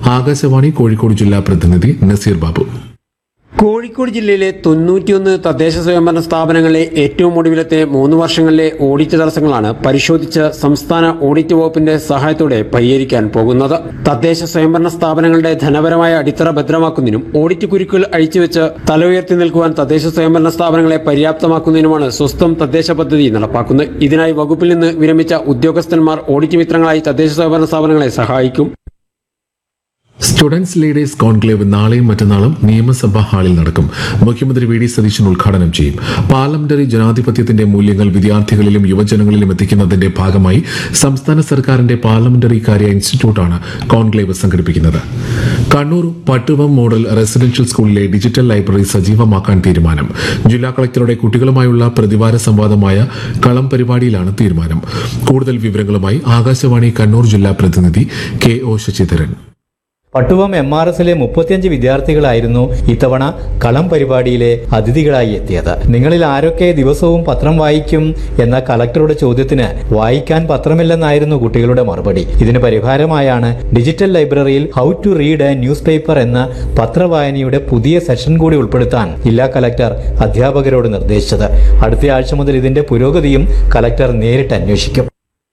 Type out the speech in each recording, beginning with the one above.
ആകാശവാണി കോഴിക്കോട് ജില്ലാ പ്രതിനിധി നസീർ ബാബു കോഴിക്കോട് ജില്ലയിലെ തൊണ്ണൂറ്റിയൊന്ന് തദ്ദേശ സ്വയംഭരണ സ്ഥാപനങ്ങളിലെ ഏറ്റവും ഒടുവിലത്തെ മൂന്ന് വർഷങ്ങളിലെ ഓഡിറ്റ് തടസ്സങ്ങളാണ് പരിശോധിച്ച് സംസ്ഥാന ഓഡിറ്റ് വകുപ്പിന്റെ സഹായത്തോടെ പരിഹരിക്കാൻ പോകുന്നത് തദ്ദേശ സ്വയംഭരണ സ്ഥാപനങ്ങളുടെ ധനപരമായ അടിത്തറ ഭദ്രമാക്കുന്നതിനും ഓഡിറ്റ് കുരുക്കുകൾ അഴിച്ചുവെച്ച് തല ഉയർത്തി നിൽക്കുവാൻ തദ്ദേശ സ്വയംഭരണ സ്ഥാപനങ്ങളെ പര്യാപ്തമാക്കുന്നതിനുമാണ് സ്വസ്ഥം തദ്ദേശ പദ്ധതി നടപ്പാക്കുന്നത് ഇതിനായി വകുപ്പിൽ നിന്ന് വിരമിച്ച ഉദ്യോഗസ്ഥന്മാർ ഓഡിറ്റ് മിത്രങ്ങളായി തദ്ദേശ സ്വയംഭരണ സ്ഥാപനങ്ങളെ സഹായിക്കും സ്റ്റുഡൻസ് ലീഡേഴ്സ് കോൺക്ലേവ് നാളെയും മറ്റന്നാളും നിയമസഭാ ഹാളിൽ നടക്കും മുഖ്യമന്ത്രി വി ഡി സതീശൻ ഉദ്ഘാടനം ചെയ്യും പാർലമെന്ററി ജനാധിപത്യത്തിന്റെ മൂല്യങ്ങൾ വിദ്യാർത്ഥികളിലും യുവജനങ്ങളിലും എത്തിക്കുന്നതിന്റെ ഭാഗമായി സംസ്ഥാന സർക്കാരിന്റെ പാർലമെന്ററി കാര്യ ഇൻസ്റ്റിറ്റ്യൂട്ടാണ് കോൺക്ലേവ് സംഘടിപ്പിക്കുന്നത് കണ്ണൂർ പട്ടുവം മോഡൽ റെസിഡൻഷ്യൽ സ്കൂളിലെ ഡിജിറ്റൽ ലൈബ്രറി സജീവമാക്കാൻ തീരുമാനം ജില്ലാ കളക്ടറുടെ കുട്ടികളുമായുള്ള പ്രതിവാര സംവാദമായ കളം പരിപാടിയിലാണ് തീരുമാനം കൂടുതൽ വിവരങ്ങളുമായി ആകാശവാണി കണ്ണൂർ ജില്ലാ പ്രതിനിധി K O Sasidharan Pattuvam M R എസിലെ മുപ്പത്തിയഞ്ച് വിദ്യാർത്ഥികളായിരുന്നു ഇത്തവണ കളം പരിപാടിയിലെ അതിഥികളായി എത്തിയത് നിങ്ങളിൽ ആരൊക്കെ ദിവസവും പത്രം വായിക്കും എന്ന കളക്ടറുടെ ചോദ്യത്തിന് വായിക്കാൻ പത്രമില്ലെന്നായിരുന്നു കുട്ടികളുടെ മറുപടി ഇതിന് പരിഹാരമായാണ് ഡിജിറ്റൽ ലൈബ്രറിയിൽ how to read a newspaper എന്ന പത്രവായനയുടെ പുതിയ സെഷൻ കൂടി ഉൾപ്പെടുത്താൻ ജില്ലാ കലക്ടർ അധ്യാപകരോട് നിർദ്ദേശിച്ചത് അടുത്ത ആഴ്ച മുതൽ ഇതിന്റെ പുരോഗതിയും കലക്ടർ നേരിട്ട് അന്വേഷിക്കും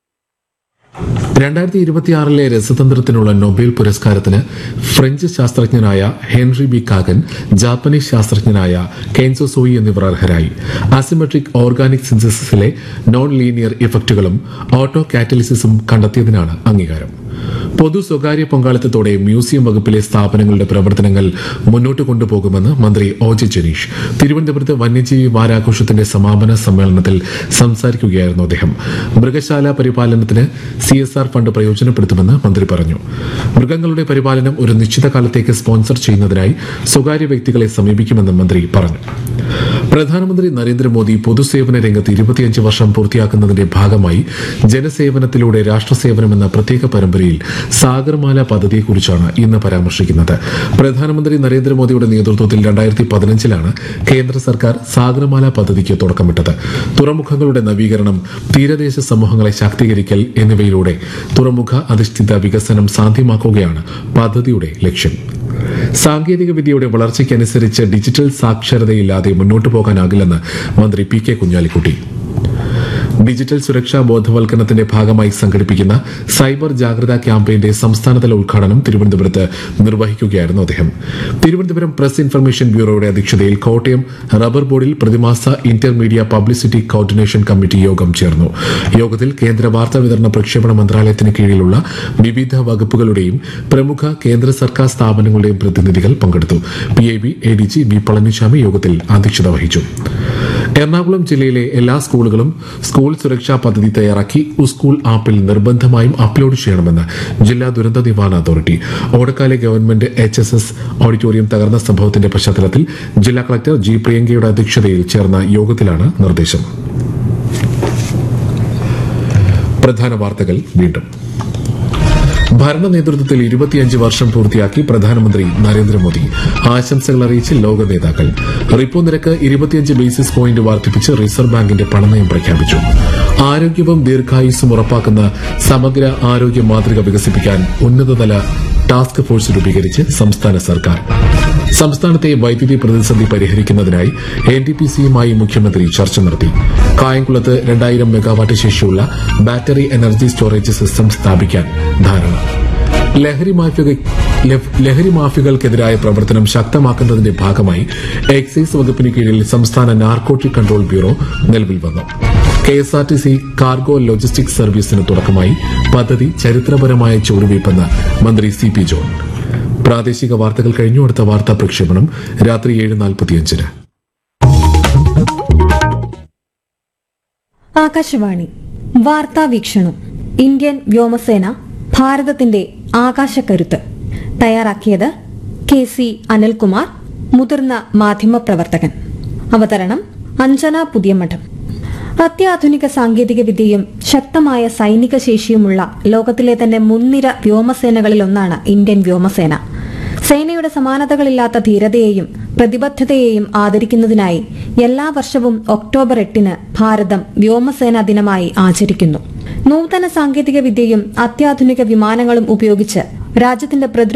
രണ്ടായിരത്തി ഇരുപത്തിയാറിലെ രസതന്ത്രത്തിനുള്ള നൊബേൽ പുരസ്കാരത്തിന് ഫ്രഞ്ച് ശാസ്ത്രജ്ഞനായ ഹെൻറി ബി കാഗൻ ജാപ്പനീസ് ശാസ്ത്രജ്ഞനായ കെൻസോ സോയി എന്നിവർ അർഹരായി അസിമെട്രിക് ഓർഗാനിക് സിന്തസിസിലെ നോൺ ലീനിയർ ഇഫക്റ്റുകളും ഓട്ടോ കാറ്റലിസിസും കണ്ടെത്തിയതിനാണ് അംഗീകാരം പൊതു സ്വകാര്യ പങ്കാളിത്തത്തോടെ മ്യൂസിയം വകുപ്പിലെ സ്ഥാപനങ്ങളുടെ പ്രവർത്തനങ്ങൾ മുന്നോട്ട് കൊണ്ടുപോകുമെന്ന് മന്ത്രി ഒ ജെ ജനീഷ് തിരുവനന്തപുരത്ത് വന്യജീവി വാരാഘോഷത്തിന്റെ സമാപന സമ്മേളനത്തിൽ സംസാരിക്കുകയായിരുന്നു അദ്ദേഹം മൃഗശാല പരിപാലനത്തിന് സി എസ് ആർ ഫണ്ട് പ്രയോജനപ്പെടുത്തുമെന്ന് മന്ത്രി പറഞ്ഞു മൃഗങ്ങളുടെ പരിപാലനം ഒരു നിശ്ചിത കാലത്തേക്ക് സ്പോൺസർ ചെയ്യുന്നതിനായി സ്വകാര്യ വ്യക്തികളെ സമീപിക്കുമെന്ന് മന്ത്രി പറഞ്ഞു പ്രധാനമന്ത്രി നരേന്ദ്രമോദി പൊതുസേവന രംഗത്ത് ഇരുപത്തിയഞ്ച് വർഷം പൂർത്തിയാക്കുന്നതിന്റെ ഭാഗമായി ജനസേവനത്തിലൂടെ രാഷ്ട്രസേവനം എന്ന പ്രത്യേക പരമ്പരയിൽ സാഗർമാല പദ്ധതിയെക്കുറിച്ചാണ് ഇന്ന് പരാമർശിക്കുന്നത് പ്രധാനമന്ത്രി നരേന്ദ്രമോദിയുടെ നേതൃത്വത്തിൽ രണ്ടായിരത്തി പതിനഞ്ചിലാണ് കേന്ദ്ര സർക്കാർ സാഗർമാല പദ്ധതിക്ക് തുടക്കമിട്ടത് തുറമുഖങ്ങളുടെ നവീകരണം തീരദേശ സമൂഹങ്ങളെ ശാക്തീകരിക്കൽ എന്നിവയിലൂടെ തുറമുഖ അധിഷ്ഠിത വികസനം സാധ്യമാക്കുകയാണ് പദ്ധതിയുടെ ലക്ഷ്യം സാങ്കേതിക വിദ്യയുടെ വളർച്ചയ്ക്കനുസരിച്ച് ഡിജിറ്റൽ സാക്ഷരതയില്ലാതെ മുന്നോട്ടു പോകാനാകില്ലെന്ന് മന്ത്രി പി കെ കുഞ്ഞാലിക്കുട്ടി ഡിജിറ്റൽ സുരക്ഷാ ബോധവൽക്കരണത്തിന്റെ ഭാഗമായി സംഘടിപ്പിക്കുന്ന സൈബർ ജാഗ്രതാ ക്യാമ്പയിന്റെ സംസ്ഥാനതല ഉദ്ഘാടനം തിരുവനന്തപുരത്ത് നിർവഹിക്കുകയായിരുന്നു അദ്ദേഹം തിരുവനന്തപുരം പ്രസ് ഇൻഫർമേഷൻ ബ്യൂറോയുടെ അധ്യക്ഷതയിൽ കോട്ടയം റബ്ബർ ബോർഡിൽ പ്രതിമാസ ഇന്റർമീഡിയ പബ്ലിസിറ്റി കോർഡിനേഷൻ കമ്മിറ്റി യോഗം ചേർന്നു യോഗത്തിൽ കേന്ദ്ര വാർത്താ വിതരണ പ്രക്ഷേപണ മന്ത്രാലയത്തിന് കീഴിലുള്ള വിവിധ വകുപ്പുകളുടെയും പ്രമുഖ കേന്ദ്ര സർക്കാർ സ്ഥാപനങ്ങളുടെയും പ്രതിനിധികൾ പങ്കെടുത്തു P I B A D G V Palaniswami യോഗത്തിൽ അധ്യക്ഷത വഹിച്ചു എറണാകുളം ജില്ലയിലെ എല്ലാ സ്കൂളുകളും സ്കൂൾ സുരക്ഷാ പദ്ധതി തയ്യാറാക്കി സ്കൂൾ ആപ്പിൽ നിർബന്ധമായും അപ്ലോഡ് ചെയ്യണമെന്ന് ജില്ലാ ദുരന്ത നിവാരണ authority Odakkali government H S S auditorium തകർന്ന സംഭവത്തിന്റെ പശ്ചാത്തലത്തിൽ ജില്ലാ കളക്ടർ ജി പ്രിയങ്കയുടെ അധ്യക്ഷതയിൽ ചേർന്ന യോഗത്തിലാണ് നിർദ്ദേശം പ്രധാന വാർത്തകൾ വീണ്ടും ഭരണ നേതൃത്വത്തിൽ ഇരുപത്തിയഞ്ച് വർഷം പൂർത്തിയാക്കി പ്രധാനമന്ത്രി നരേന്ദ്രമോദി ആശംസകൾ അറിയിച്ച് ലോക നേതാക്കൾ റിപ്പോ നിരക്ക് ഇരുപത്തിയഞ്ച് ബേസിസ് പോയിന്റ് വർദ്ധിപ്പിച്ച് റിസർവ് ബാങ്കിന്റെ പണനയം പ്രഖ്യാപിച്ചു ആരോഗ്യവും ദീർഘായുസ്സും ഉറപ്പാക്കുന്ന സമഗ്ര ആരോഗ്യ മാതൃക വികസിപ്പിക്കാൻ ഉന്നതതല ടാസ്ക് ഫോഴ്സ് രൂപീകരിച്ച് സംസ്ഥാന സർക്കാർ സംസ്ഥാനത്തെ വൈദ്യുതി പ്രതിസന്ധി പരിഹരിക്കുന്നതിനായി എൻ ടി പി സിയുമായി മുഖ്യമന്ത്രി ചർച്ച നടത്തി കായംകുളത്ത് രണ്ടായിരം മെഗാവാട്ട് ശേഷിയുള്ള ബാറ്ററി എനർജി സ്റ്റോറേജ് സിസ്റ്റം സ്ഥാപിക്കാൻ ധാരണ ലഹരി മാഫിയ ലഹ- ലഹരി മാഫിയകൾക്കെതിരായ പ്രവർത്തനം ശക്തമാക്കുന്നതിന്റെ ഭാഗമായി എക്സൈസ് വകുപ്പിന് കീഴിൽ സംസ്ഥാന നാർക്കോട്ടിക് കൺട്രോൾ ബ്യൂറോ നിലവിൽ വന്നു K S R T C cargo logistics സർവീസിന് തുടക്കമായി പദ്ധതി ചരിത്രപരമായ ചുവടുവയ്പ്പെന്ന് മന്ത്രി സി പി ജോൺ പ്രാദേശിക വാർത്തകൾ കഴിഞ്ഞു അടുത്ത വാർത്താ പ്രക്ഷേപണം രാത്രി ഏഴ് നാൽപ്പത്തിയഞ്ചിന് ആകാശവാണി വാർത്താ വീക്ഷണം ഇന്ത്യൻ വ്യോമസേന ഭാരതത്തിന്റെ ആകാശക്കരുത്ത് തയ്യാറാക്കിയത് കെ സി അനിൽകുമാർ മുതിർന്ന മാധ്യമപ്രവർത്തകൻ അവതരണം അഞ്ജന പുതിയമഠം അത്യാധുനിക സാങ്കേതിക വിദ്യയും ശക്തമായ സൈനിക ശേഷിയുമുള്ള ലോകത്തിലെ തന്നെ മുൻനിര വ്യോമസേനകളിലൊന്നാണ് ഇന്ത്യൻ വ്യോമസേന സേനയുടെ സമാനതകളില്ലാത്ത ധീരതയെയും പ്രതിബദ്ധതയെയും ആദരിക്കുന്നതിനായി എല്ലാ വർഷവും ഒക്ടോബർ എട്ടിന് ഭാരതം വ്യോമസേനാ ദിനമായി ആചരിക്കുന്നു നൂതന സാങ്കേതിക വിദ്യയും അത്യാധുനിക വിമാനങ്ങളും ഉപയോഗിച്ച് രാജ്യത്തിന്റെ പ്രതിരോധ